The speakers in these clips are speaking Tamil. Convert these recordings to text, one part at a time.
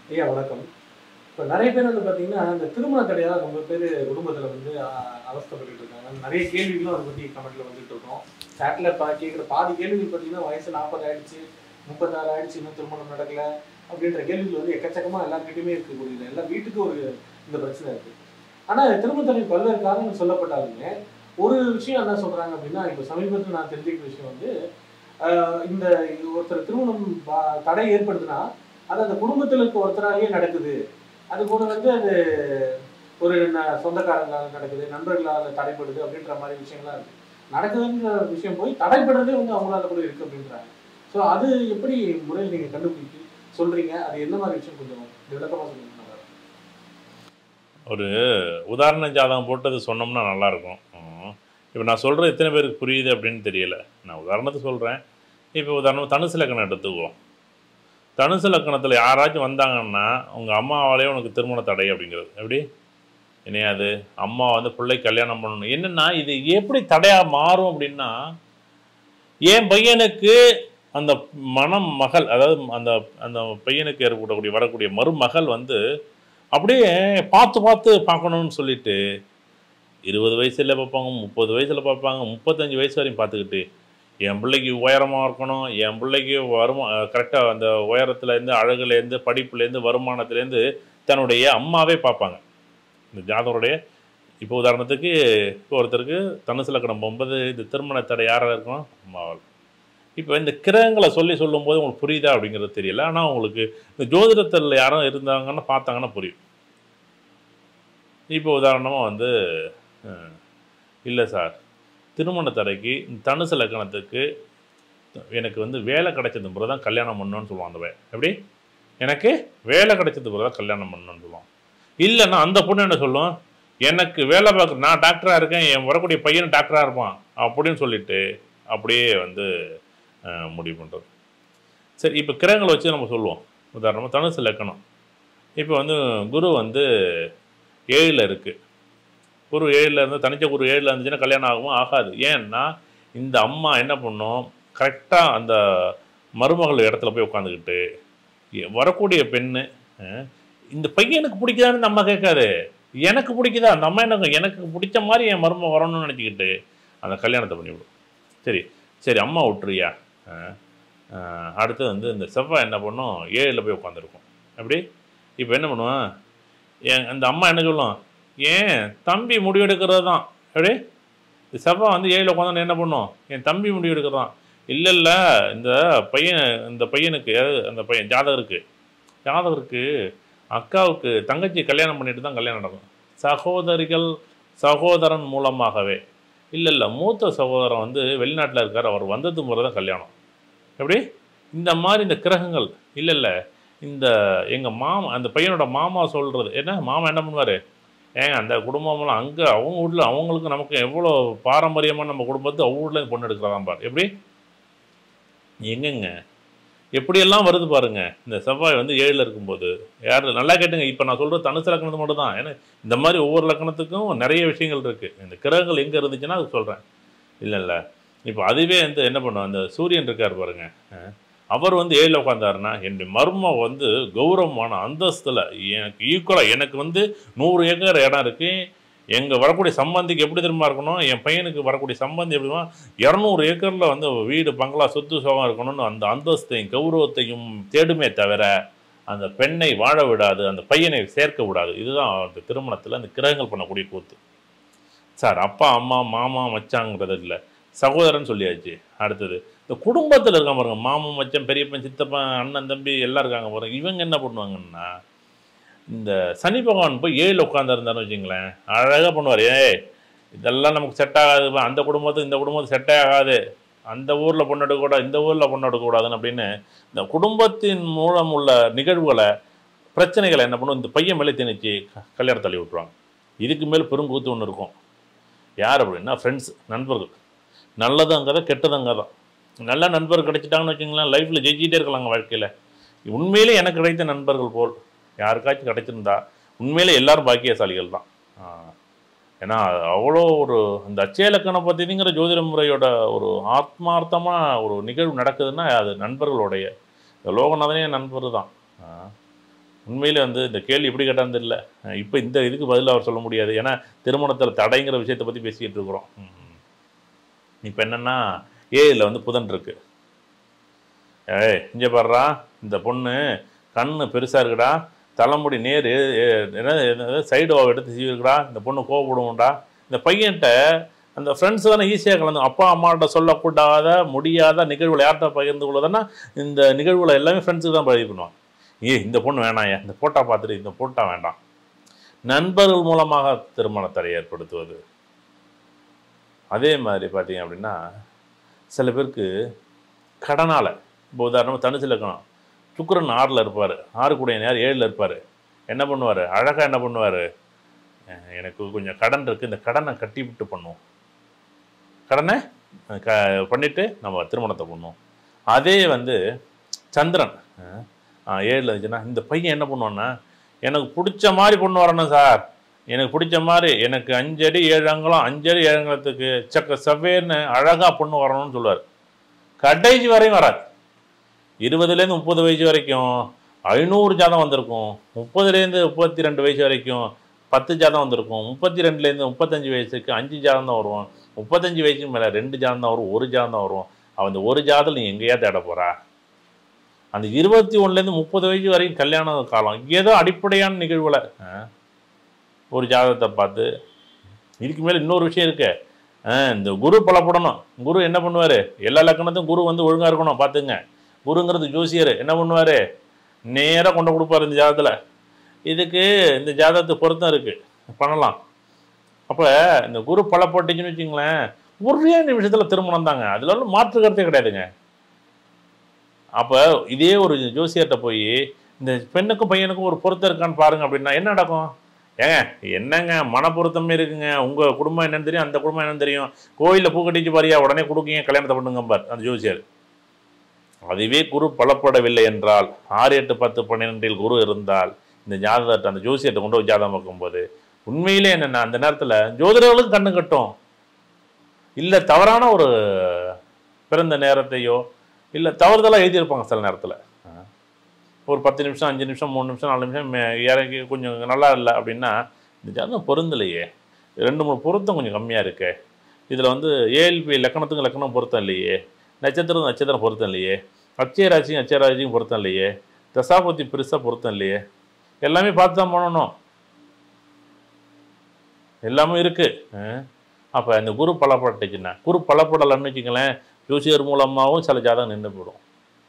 ஐயா வணக்கம் இப்போ நிறைய பேர் வந்து பார்த்தீங்கன்னா இந்த திருமண தடையால் ரொம்ப பேர் குடும்பத்தில் வந்து அஹ், அவஸ்தைப்பட்டுட்டு இருக்காங்க நிறைய கேள்விகளும் அதை பற்றி கமெண்ட்ல வந்துட்டு இருக்கோம் சேட்டில் பா கேட்குற பாதி கேள்விகள் பார்த்தீங்கன்னா வயசு நாற்பது ஆயிடுச்சு முப்பத்தாறு ஆயிடுச்சு இன்னும் திருமணம் நடக்கல அப்படின்ற கேள்விகள் வந்து எக்கச்சக்கமாக எல்லாருக்கிட்டையுமே இருக்கக்கூடியது எல்லா வீட்டுக்கும் ஒரு இந்த பிரச்சனை இருக்கு ஆனால் திருமண தடை பல்வேறு காரணங்கள் சொல்லப்பட்டாலுமே ஒரு விஷயம் என்ன சொல்றாங்க அப்படின்னா இப்போ சமீபத்தில் நான் தெரிஞ்சுக்கிற விஷயம் வந்து ஆஹ் இந்த ஒருத்தர் திருமணம் பா- தடை ஏற்படுதுன்னா அது அந்த குடும்பத்தில் இருக்க ஒருத்தராலேயே நடக்குது அது கூட வந்து அது ஒரு ந- சொந்தக்காரங்களால நடக்குது நண்பர்களால தடைப்படுது அப்படின்ற மாதிரி விஷயங்கள்லாம் இருக்கு நடக்குதுன்ற விஷயம் போய் தடைப்படுறதே வந்து அவங்களால கூட இருக்கு அப்படின்றாங்க ஸோ அது எப்படி முறையில் நீங்க கண்டுபிடிச்சு சொல்றீங்க அது என்ன மாதிரி விஷயம் கொஞ்சம் விளக்கமா சொல்லுங்க நல்லா இருக்கும். ஒரு உதாரண ஜாதகம் போட்டு அது சொன்னோம்னா நல்லாயிருக்கும் இப்போ நான் சொல்கிறது எத்தனை பேருக்கு புரியுது அப்படின்னு தெரியல நான் உதாரணத்துக்கு சொல்கிறேம் இப்போ உதாரணம் தனுசு லக்கணம் எடுத்துக்குவோம் தனுசு லக்கணத்தில் யாராச்சும் வந்தாங்கன்னா உங்கள் அம்மாவாலே உனக்கு திருமண தடை அப்படிங்கிறது எப்படி இனியாது அம்மா வந்து பிள்ளை கல்யாணம் பண்ணணும் என்னென்னா இது எப்படி தடையாக மாறும் அப்படின்னா என் பையனுக்கு அந்த மணம் மகள் அதாவது அந்த அந்த பையனுக்கு ஏற்படக்கூடிய வரக்கூடிய மருமகள் வந்து அப்படியே பார்த்து பார்த்து பார்க்கணும்னு சொல்லிட்டு இருபது வயசுல பார்ப்பாங்க முப்பது வயசில் பார்ப்பாங்க முப்பத்தஞ்சு வயசு வரையும் பார்த்துக்கிட்டு என் பிள்ளைக்கு உயரமாக இருக்கணும் என் பிள்ளைக்கு வருமா கரெக்டாக அந்த உயரத்துலேருந்து அழகுலேருந்து படிப்புலேருந்து வருமானத்துலேருந்து தன்னுடைய அம்மாவே பார்ப்பாங்க இந்த ஜாதகருடைய இப்போ உதாரணத்துக்கு இப்போ ஒருத்தருக்கு தனுசு லக்கணம் ஒன்பது இந்த திருமண தடை யாராக இருக்கும் அம்மாவால் இப்போ இந்த கிரகங்களை சொல்லி சொல்லும்போது உங்களுக்கு புரியுதா அப்படிங்கிறது தெரியல ஆனால் உங்களுக்கு இந்த ஜோதிடத்தில் யாரும் இருந்தாங்கன்னா பார்த்தாங்கன்னா புரியும் இப்போ உதாரணமாக வந்து அஹ், இல்லை சார் திருமண தடைக்கு இந்த தனுசு லக்கணத்துக்கு எனக்கு வந்து வேலை கிடைச்சது பிறகு தான் கல்யாணம் பண்ணணும்னு சொல்லுவான் அந்த பையன் எப்படி எனக்கு வேலை கிடைச்சது பிறகு தான் கல்யாணம் பண்ணணும்னு சொல்லுவான் இல்லைன்னா அந்த பொண்ணு என்ன சொல்லும் எனக்கு வேலை பார்க்குற நான் டாக்டராக இருக்கேன் என் வரக்கூடிய பையன் டாக்டராக இருப்பான் அப்படின்னு சொல்லிட்டு அப்படியே வந்து அஹ், முடிவு பண்ணுறது சரி இப்போ கிரகங்களை வச்சு நம்ம சொல்லுவோம் உதாரணமாக தனுசு லக்கணம் இப்போ வந்து குரு வந்து ஏழில் இருக்குது குரு ஏழில் இருந்து தனிச்ச குரு ஏழில் இருந்துச்சுன்னா கல்யாணம் ஆகுமா ஆகாது ஏன்னா இந்த அம்மா என்ன பண்ணும் கரெக்டாக அந்த மருமகள் இடத்துல போய் உட்காந்துக்கிட்டு எ- வரக்கூடிய பெண்ணு அஹ், இந்த பையனுக்கு பிடிக்குதான்னு நம்ம கேட்காது எனக்கு பிடிக்குதா அந்த அம்மா என்ன எனக்கு பிடிச்ச மாதிரி என் மருமக வரணும்னு நினச்சிக்கிட்டு அந்த கல்யாணத்தை பண்ணிவிடும் சரி சரி அம்மா விட்டுறியா அஹ், அஹ், அடுத்து வந்து இந்த செவ்வாய் என்ன பண்ணும் ஏழில் போய் உட்காந்துருக்கும் எப்படி இப்போ என்ன பண்ணுவான் என் அந்த அம்மா என்ன சொல்லும் ஏன் தம்பி முடிவெடுக்கிறது தான் எப்படி இந்த செவ்வாய் வந்து ஏழில் உட்காந்து என்ன பண்ணும் என் தம்பி முடிவெடுக்கிறது தான் இல்லை இல்லை இந்த பையன் இந்த பையனுக்கு அதாவது அந்த பையன் ஜாதகருக்கு ஜாதகருக்கு அக்காவுக்கு தங்கச்சி கல்யாணம் பண்ணிட்டு தான் கல்யாணம் நடக்கும் சகோதரிகள் சகோதரன் மூலமாகவே இல்லை இல்லை மூத்த சகோதரன் வந்து வெளிநாட்டில் இருக்கார் அவர் வந்தது முறை தான் கல்யாணம் எப்படி இந்த மாதிரி இந்த கிரகங்கள் இல்லை இல்லை இந்த எங்கள் மாமா அந்த பையனோட மாமா சொல்கிறது என்ன மாமா என்ன பண்ணுவார் ஏங்க அந்த குடும்பம்லாம் அங்கே அவங்க வீட்டில் அவங்களுக்கு நமக்கு எவ்வளோ பாரம்பரியமாக நம்ம குடும்பத்தை அவங்க வீட்டில் பொண்ணு எடுக்கிறதாம் பார் எப்படி எங்கெங்க எப்படியெல்லாம் வருது பாருங்க இந்த செவ்வாய் வந்து ஏழில் இருக்கும்போது யார் நல்லா கேட்டுங்க இப்போ நான் சொல்கிறது தனுசு லக்கணத்து மட்டும் தான் ஏன்னா இந்த மாதிரி ஒவ்வொரு லக்கணத்துக்கும் நிறைய விஷயங்கள் இருக்குது இந்த கிரகங்கள் எங்கே இருந்துச்சுன்னா அது சொல்கிறேன் இல்லை இல்லை இப்போ அதுவே வந்து என்ன பண்ணும் அந்த சூரியன் இருக்கார் பாருங்க அஹ், அவர் வந்து ஏழில் உட்காந்தாருன்னா என்னுடைய மர்மம் வந்து கௌரவமான அந்தஸ்தில் எனக்கு ஈக்குவலாக எனக்கு வந்து நூறு ஏக்கர் இடம் இருக்குது எங்கள் வரக்கூடிய சம்பந்திக்கு எப்படி திரும்ப இருக்கணும் என் பையனுக்கு வரக்கூடிய சம்பந்தி எப்படிமா இரநூறு ஏக்கரில் வந்து வீடு பங்களா சொத்து சுகம் இருக்கணும்னு அந்த அந்தஸ்தையும் கௌரவத்தையும் தேடுமே தவிர அந்த பெண்ணை வாழ விடாது அந்த பையனை சேர்க்க விடாது இதுதான் அந்த திருமணத்தில் அந்த கிரகங்கள் பண்ணக்கூடிய கூத்து சார் அப்பா அம்மா மாமா மச்சாங்கிறது இல்லை சகோதரன் சொல்லியாச்சு அடுத்தது இந்த குடும்பத்தில் இருக்கான் பாருங்க மாமன் மச்சான் பெரியப்பன் சித்தப்பன் அண்ணன் தம்பி எல்லாம் இருக்காங்க பாருங்க இவங்க என்ன பண்ணுவாங்கன்னா இந்த சனி பகவான் போய் ஏழில் உட்காந்துருந்தாருன்னு வச்சுங்களேன் அழகாக பண்ணுவார் ஏய் இதெல்லாம் நமக்கு செட் ஆகாது அந்த குடும்பத்துக்கு இந்த குடும்பத்துக்கு செட்டே ஆகாது அந்த ஊரில் பொண்ணு எடுக்கக்கூடாது இந்த ஊரில் பொண்ணு எடுக்கக்கூடாதுன்னு அப்படின்னு இந்த குடும்பத்தின் மூலம் உள்ள நிகழ்வுகளை பிரச்சனைகளை என்ன பண்ணும் இந்த பையன் மேலே திணிச்சு க- கல்யாணம் தள்ளி விட்ருவாங்க இதுக்கு மேல் பெருங்கூத்து ஒன்று இருக்கும் யார் அப்படின்னா ஃப்ரெண்ட்ஸ் நண்பர்கள் நல்லதுங்கிறத கெட்டதுங்கிறதா நல்ல நண்பர் கிடைச்சிட்டாங்கன்னு வச்சுங்களேன் லைஃப்பில் ஜெயிச்சிட்டே இருக்கலாங்க வாழ்க்கையில் உண்மையிலே எனக்கு கிடைத்த நண்பர்கள் போல் யாருக்காச்சும் கிடைச்சிருந்தா உண்மையிலே எல்லாரும் பாக்கியசாலிகள் தான் ஆ. ஏன்னா அவ்வளோ ஒரு இந்த அச்சயலக்கணம் பற்றிங்கிற ஜோதிட முறையோட ஒரு ஆத்மார்த்தமாக ஒரு நிகழ்வு நடக்குதுன்னா அது நண்பர்களுடைய இந்த லோகநாதனே நண்பர் தான் ஆ. உண்மையிலே வந்து இந்த கேள்வி எப்படி கேட்டான்னு தெரியல இப்போ இந்த இதுக்கு பதில் அவர் சொல்ல முடியாது ஏன்னா திருமணத்தில் தடைங்கிற விஷயத்தை பற்றி பேசிக்கிட்டு இருக்கிறோம் இப்போ என்னென்னா ஏயில் வந்து புதன் இருக்கு ஏய் இங்கே பாடுறா இந்த பொண்ணு கண்ணு பெருசாக இருக்குடா தலைமுடி நேர் ஏ- ஏ- என்ன சைடு எடுத்து சீவிருக்குடா இந்த பொண்ணு கோவப்படுவோம்டா இந்த பையன்கிட்ட அந்த ஃப்ரெண்ட்ஸ் தானே ஈஸியாக கலந்து அப்பா அம்மாட்ட சொல்லக்கூடாத முடியாத நிகழ்வுகளை யார்கிட்ட பகிர்ந்து கொள்வதுன்னா இந்த நிகழ்வுகளை எல்லாமே ஃப்ரெண்ட்ஸுக்கு தான் பகிர்ந்து பண்ணுவாங்க ஏ இந்த பொண்ணு வேணாம் இந்த போட்டா பார்த்துட்டு இந்த போட்டா வேண்டாம் நண்பர்கள் மூலமாக திருமணத்தடை ஏற்படுத்துவது அதே மாதிரி பார்த்தீங்க அப்படின்னா சில பேருக்கு கடனால் இப்போ உதாரணமாக தனுசில் இருக்கணும் சுக்கிரன் ஆறில் இருப்பார் ஆறு கூட நேர் ஏழில் இருப்பார் என்ன பண்ணுவார் அழகாக என்ன பண்ணுவார் எனக்கு கொஞ்சம் கடன் இருக்குது இந்த கடனை கட்டிவிட்டு பண்ணுவோம் கடனை அஹ், க பண்ணிவிட்டு நம்ம திருமணத்தை பண்ணுவோம் அதே வந்து சந்திரன் அஹ், ஏழில் இருந்துச்சுன்னா இந்த பையன் என்ன பண்ணுவான்னா எனக்கு பிடிச்ச மாதிரி பொண்ணு வரணும் சார் எனக்கு பிடிச்ச மாதிரி எனக்கு அஞ்சடி ஏழு அங்கலம் அஞ்சடி ஏழு அங்கலத்துக்கு சக்க செவ்வேன்னு அழகாக பொண்ணு வரணும்னு சொல்லுவார் கடைசி வரையும் வராது இருபதுலேருந்து முப்பது வயசு வரைக்கும் ஐநூறு ஜாதம் வந்திருக்கும் முப்பதுலேருந்து முப்பத்தி ரெண்டு வயசு வரைக்கும் பத்து ஜாதம் வந்திருக்கும் முப்பத்தி ரெண்டுலேருந்து முப்பத்தஞ்சு வயசுக்கு அஞ்சு ஜாதம் தான் வரும் முப்பத்தஞ்சு வயசுக்கு மேலே ரெண்டு ஜாதம் தான் வரும் ஒரு ஜாதம் தான் வரும் அவன் அந்த ஒரு ஜாதம் நீ எங்கேயா தேட போறா அந்த இருபத்தி ஒன்றுலேருந்து முப்பது வயசு வரைக்கும் கல்யாண காலம் ஏதோ அடிப்படையான நிகழ்வுல ஆ, ஒரு ஜாதகத்தை பார்த்து இதுக்கு மேலே இன்னொரு விஷயம் இருக்கு ஆ, இந்த குரு பலப்படணும் குரு என்ன பண்ணுவார் எல்லா லக்கணத்துக்கும் குரு வந்து ஒழுங்காக இருக்கணும் பார்த்துங்க குருங்கிறது ஜோசியர் என்ன பண்ணுவார் நேராக கொண்டு கொடுப்பாரு இந்த ஜாதகத்தில் இதுக்கு இந்த ஜாதகத்து பொருத்தம் இருக்குது பண்ணலாம் அப்போ இந்த குரு பலப்பட்டுச்சுன்னு வச்சுங்களேன் ஒரே நிமிஷத்தில் திருமணம் தாங்க அதில் ஒன்றும் மாற்று கருத்தே கிடையாதுங்க அப்போ இதே ஒரு ஜோசியர்கிட்ட போய் இந்த பெண்ணுக்கும் பையனுக்கும் ஒரு பொருத்தம் இருக்கான்னு பாருங்க அப்படின்னா என்ன நடக்கும் ஏங்க என்னங்க மன பொருத்தமே இருக்குங்க உங்கள் குடும்பம் என்னன்னு தெரியும் அந்த குடும்பம் என்னன்னு தெரியும் கோயிலில் பூ கட்டிச்சு பாரியா உடனே கொடுக்கீங்க கல்யாணத்தை பண்ணுங்க பார் அந்த ஜோசியர் அதுவே குரு பலப்படவில்லை என்றால் ஆறு எட்டு பத்து பன்னிரெண்டில் குரு இருந்தால் இந்த ஜாதகத்தை அந்த ஜோசியத்தை கொண்டு போய் ஜாதகம் பார்க்கும்போது உண்மையிலே என்னென்ன அந்த நேரத்தில் ஜோதிடர்களுக்கு கண்ணு கட்டும் இல்லை தவறான ஒரு பிறந்த நேரத்தையோ இல்லை தவறுதலாக எழுதியிருப்பாங்க சில நேரத்தில் ஒரு பத்து நிமிஷம் அஞ்சு நிமிஷம் மூணு நிமிஷம் நாலு நிமிஷம் மே- இறங்கி கொஞ்சம் நல்லா இல்லை அப்படின்னா இந்த ஜாதகம் பொருந்தலையே ரெண்டு மூணு பொருத்தம் கொஞ்சம் கம்மியாக இருக்கு இதில் வந்து ஏஎல்பி லக்கணத்துக்கும் லக்கணம் பொருத்தம் இல்லையே நட்சத்திரம் நட்சத்திரம் பொருத்தம் இல்லையே அச்சய ராசியும் அச்சய ராசியும் பொருத்தம் இல்லையே தசாபதி பெருசாக பொருத்தம் இல்லையே எல்லாமே பார்த்து தான் பண்ணணும் எல்லாமே இருக்கு அப்போ இந்த குரு பலப்பட்டுச்சுன்னா குரு பலப்படலைன்னு வச்சுங்களேன் ஜோசியர் மூலமாகவும் சில ஜாதகம் நின்று போயிடும்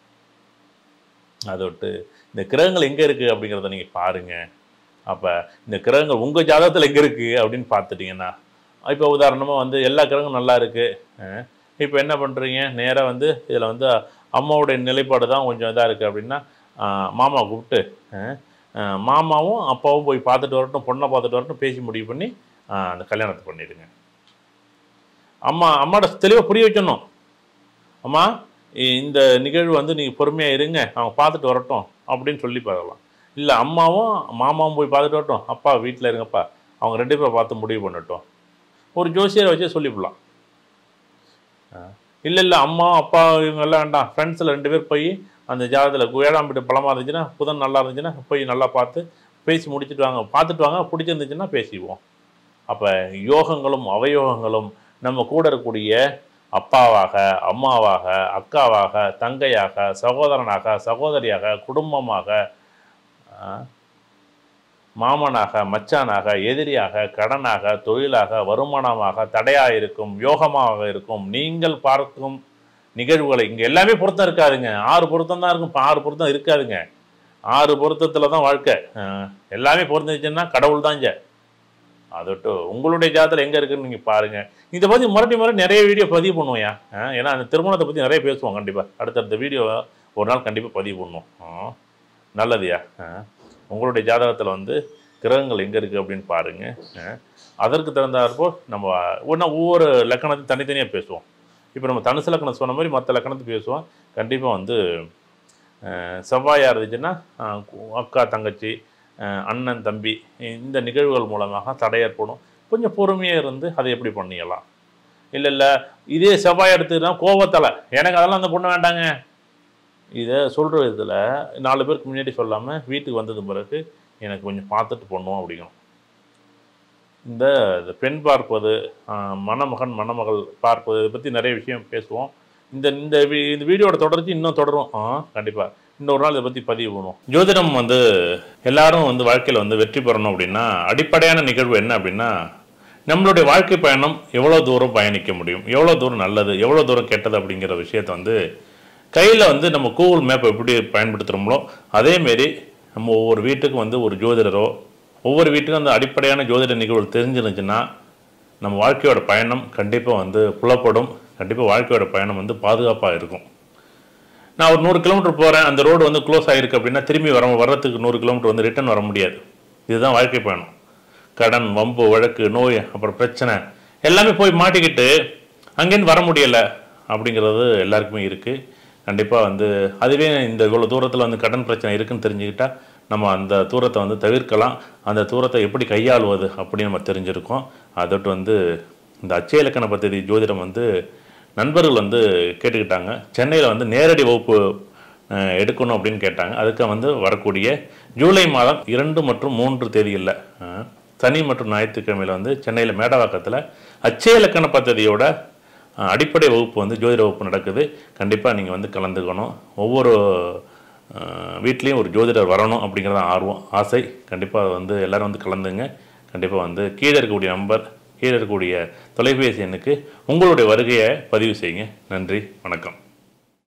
அதை விட்டு இந்த கிரகங்கள் எங்கே இருக்குது அப்படிங்கிறத நீங்கள் பாருங்கள் அப்போ இந்த கிரகங்கள் உங்கள் ஜாதகத்தில் எங்கே இருக்குது அப்படின்னு பார்த்துட்டிங்கன்னா இப்போ உதாரணமாக வந்து எல்லா கிரகங்களும் நல்லா இருக்குது இப்போ என்ன பண்ணுறீங்க நேராக வந்து இதில் வந்து அம்மாவுடைய நிலைப்பாடு தான் கொஞ்சம் இதாக இருக்குது அப்படின்னா ஆஹ், மாமா கூப்பிட்டு ஆஹ், ஆஹ், மாமாவும் அப்பாவும் போய் பார்த்துட்டு வரட்டும் பொண்ணை பார்த்துட்டு வரட்டும் பேசி முடிவு பண்ணி ஆஹ், அந்த கல்யாணத்தை பண்ணிடுங்க அம்மா அம்மாட்ட தெளிவாக புரிய வச்சிடணும் அம்மா இ- இந்த நிகழ்வு வந்து நீங்கள் பொறுமையாக இருங்க அவங்க பார்த்துட்டு வரட்டும் அப்படின்னு சொல்லி பார்க்கலாம் இல்லை அம்மாவும் மாமாவும் போய் பார்த்துட்டு வரட்டும் அப்பா வீட்டில் இருங்கப்பா அவங்க ரெண்டு பேரும் பார்த்து முடிவு பண்ணட்டும் ஒரு ஜோசியரை வச்சு சொல்லிவிடலாம் இல்லை இல்லை அம்மா அப்பா இவங்க எல்லாம் வேண்டாம் ஃப்ரெண்ட்ஸில் ரெண்டு பேர் போய் அந்த ஜாதகத்தில் ஏழாம் வீட்டு பலமாக இருந்துச்சுன்னா புதன் நல்லா இருந்துச்சுன்னா போய் நல்லா பார்த்து பேசி முடிச்சுட்டு வாங்க பார்த்துட்டு வாங்க பிடிச்சிருந்துச்சுன்னா பேசிக்குவோம் அப்போ யோகங்களும் அவயோகங்களும் நம்ம கூட இருக்கக்கூடிய அப்பாவாக அம்மாவாக அக்காவாக தங்கையாக சகோதரனாக சகோதரியாக குடும்பமாக ஆ, மாமனாக மச்சானாக எதிரியாக கடனாக தொழிலாக வருமானமாக தடையாக இருக்கும் யோகமாக இருக்கும் நீங்கள் பார்க்கும் நிகழ்வுகளை இங்கே எல்லாமே பொருத்தம் இருக்காதுங்க ஆறு பொருத்தம் தான் இருக்கும் இப்ப ஆறு பொருத்தம் இருக்காதுங்க ஆறு பொருத்தத்தில் தான் வாழ்க்கை ஆ, எல்லாமே பொருந்துச்சுன்னா கடவுள் தான் இங்க அதோட்டு உங்களுடைய ஜாதத்தில் எங்கே இருக்குன்னு நீங்கள் பாருங்கள் இதை பற்றி மறுபடி மறுபடி நிறைய வீடியோ பதிவு பண்ணுவோம்யா ஆ, ஏன்னா அந்த திருமணத்தை பற்றி நிறைய பேசுவோம் கண்டிப்பாக அடுத்தடுத்த வீடியோ ஒரு நாள் கண்டிப்பாக பதிவு பண்ணுவோம் ஆ, நல்லதுயா ஆ, உங்களுடைய ஜாதகத்தில் வந்து கிரகங்கள் எங்கே இருக்குது அப்படின்னு பாருங்கள் அதற்கு தகுந்தாற்போ நம்ம ஒன்றா ஒவ்வொரு லக்கணத்தையும் தனித்தனியாக பேசுவோம் இப்போ நம்ம தனுசு லக்கணம் சொன்ன மாதிரி மற்ற லக்கணத்தை பேசுவோம் கண்டிப்பாக வந்து அஹ், செவ்வாயாக இருந்துச்சுன்னா அஹ், கு- அக்கா தங்கச்சி அஹ், அண்ணன் தம்பி இந்த நிகழ்வுகள் மூலமாக தடை ஏற்படும் கொஞ்சம் பொறுமையாக இருந்து அதை எப்படி பண்ணிடலாம் இல்லை இல்லை இதே செவ்வாய் எடுத்துக்கிட்டா கோவத்தலை எனக்கு அதெல்லாம் அந்த பொண்ணு வேண்டாங்க இதை சொல்கிற விதத்தில் நாலு பேருக்கு முன்னாடி சொல்லாமல் வீட்டுக்கு வந்தது பிறகு எனக்கு கொஞ்சம் பார்த்துட்டு போடணும் அப்படிங்கணும் இந்த இந்த பெண் பார்ப்பது ஆஹ், மணமகன் மணமகள் பார்ப்பது இதை பற்றி நிறைய விஷயம் பேசுவோம் இந்த இந்த வி- இந்த வீடியோட தொடர்ச்சி இன்னும் தொடரும் ஆ கண்டிப்பாக இன்னொரு நாள் இதை பற்றி பதிவு பண்ணுவோம் ஜோதிடம் வந்து எல்லாரும் வந்து வாழ்க்கையில் வந்து வெற்றி பெறணும் அப்படின்னா அடிப்படையான நிகழ்வு என்ன அப்படின்னா நம்மளுடைய வாழ்க்கை பயணம் எவ்வளோ தூரம் பயணிக்க முடியும் எவ்வளோ தூரம் நல்லது எவ்வளோ தூரம் கெட்டது அப்படிங்கிற விஷயத்தை வந்து கையில் வந்து நம்ம கூகுள் மேப் எப்படி பயன்படுத்துகிறோமோ அதேமாரி நம்ம ஒவ்வொரு வீட்டுக்கும் வந்து ஒரு ஜோதிடரோ ஒவ்வொரு வீட்டுக்கும் அந்த அடிப்படையான ஜோதிட நிகழ்வு தெரிஞ்சிருந்துச்சுன்னா நம்ம வாழ்க்கையோட பயணம் கண்டிப்பாக வந்து புலப்படும் கண்டிப்பாக வாழ்க்கையோட பயணம் வந்து பாதுகாப்பாக இருக்கும் நான் ஒரு நூறு கிலோமீட்டர் போகிறேன் அந்த ரோடு வந்து க்ளோஸ் ஆகிருக்கு அப்படின்னா திரும்பி வர வர்றதுக்கு நூறு கிலோமீட்டர் வந்து ரிட்டர்ன் வர முடியாது இதுதான் வாழ்க்கை பயணம் கடன் வம்பு வழக்கு நோய் அப்புறம் பிரச்சனை எல்லாமே போய் மாட்டிக்கிட்டு அங்கேருந்து வர முடியலை அப்படிங்கிறது எல்லாருக்குமே இருக்குது கண்டிப்பாக வந்து அதுவே இந்த இவ்வளோ தூரத்தில் வந்து கடன் பிரச்சனை இருக்குன்னு தெரிஞ்சுக்கிட்டா நம்ம அந்த தூரத்தை வந்து தவிர்க்கலாம் அந்த தூரத்தை எப்படி கையாளுவது அப்படின்னு நம்ம தெரிஞ்சிருக்கோம் அதோட்டு வந்து இந்த அச்சய இலக்கண பദ്ധதி ஜோதிடம் வந்து நண்பர்கள் வந்து கேட்டுக்கிட்டாங்க சென்னையில் வந்து நேரடி வகுப்பு அஹ், எடுக்கணும் அப்படின்னு கேட்டாங்க அதுக்கு வந்து வரக்கூடிய ஜூலை மாதம் இரண்டு மற்றும் மூன்று தேதிகளில் அஹ், சனி மற்றும் ஞாயிற்றுக்கிழமையில் வந்து சென்னையில் மேடவாக்கத்தில் அச்சய இலக்கண பദ്ധதியோட அஹ், அடிப்படை வகுப்பு வந்து ஜோதிட வகுப்பு நடக்குது கண்டிப்பாக நீங்கள் வந்து கலந்துக்கணும் ஒவ்வொரு அஹ், வீட்லேயும் ஒரு ஜோதிடர் வரணும் அப்படிங்கிறது ஆர்வம் ஆசை கண்டிப்பாக வந்து எல்லோரும் வந்து கலந்துங்க கண்டிப்பாக வந்து கீழே இருக்கக்கூடிய நம்பர் கீழே இருக்கக்கூடிய தொலைபேசி எண்ணுக்கு உங்களுடைய வருகையை பதிவு செய்யுங்க நன்றி வணக்கம்